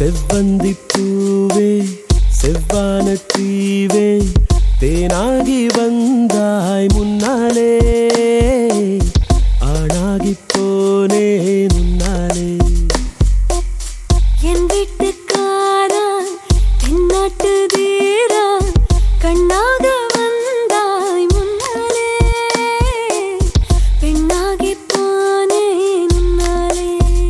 செவ்வந்தி பூவே செவ்வான தீவே தேனாகி வந்தாய் முன்னாலே ஆணாகி போனே முன்னாலே என் வீட்டுக்காரா தென்னாட்டு தீரா கண்ணாக வந்தாய் முன்னாலே பெண்ணாகி போனே முன்னாலே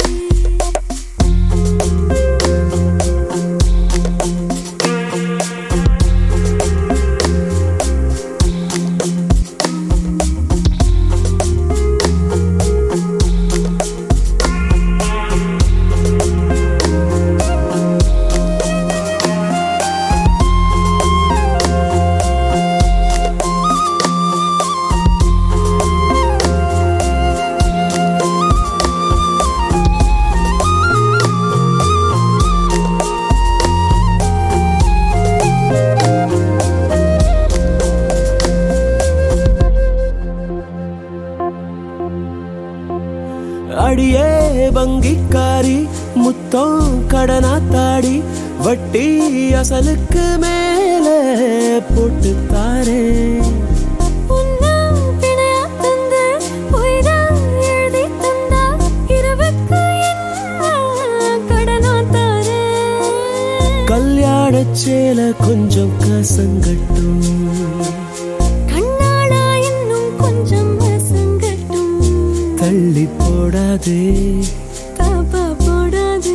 அடியே வங்கிக்காரி முத்தம் கடனா தாடி வட்டி அசலுக்கு மேல போட்டு தாரே உன்னா பிணையா தந்து பொய்தான் எழுதி தந்தா இரவுக்கு என்ன கடனா தாரேன் கல்யாண சேல கொஞ்சம் கசங்கட்டும் கண்ணாடா இன்னும் கொஞ்சம் வசங்கட்டும் தள்ளி போடாதே தாப்பா போடாதே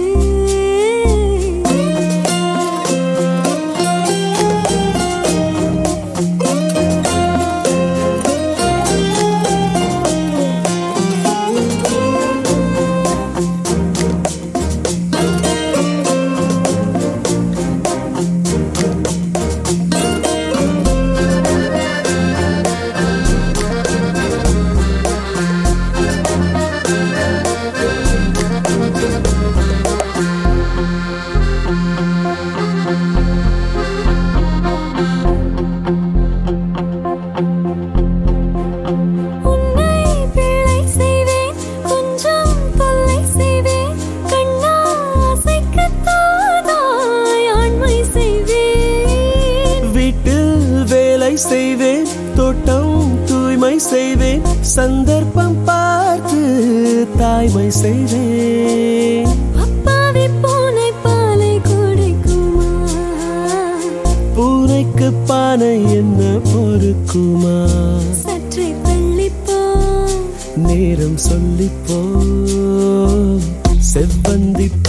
உன்னை பிழை செய்வேன் கொஞ்சம் தொல்லை செய்வேன் கண்ணா அசைக்கத்தாதாய் ஆண்மை செய்வேன் வீட்டில் வேலை செய்வேன் தோட்டம் தூய்மை செய்வேன் சந்தர்ப்பம் பார்த்து தாய்மை செய்வேன் அப்பாவி பூனை பாலை குடிக்குமா பூனைக்கு பானை என்ன பொறுக்குமா சற்றே தள்ளிப்போ நேரம் சொல்லிப்போ செவ்வந்தி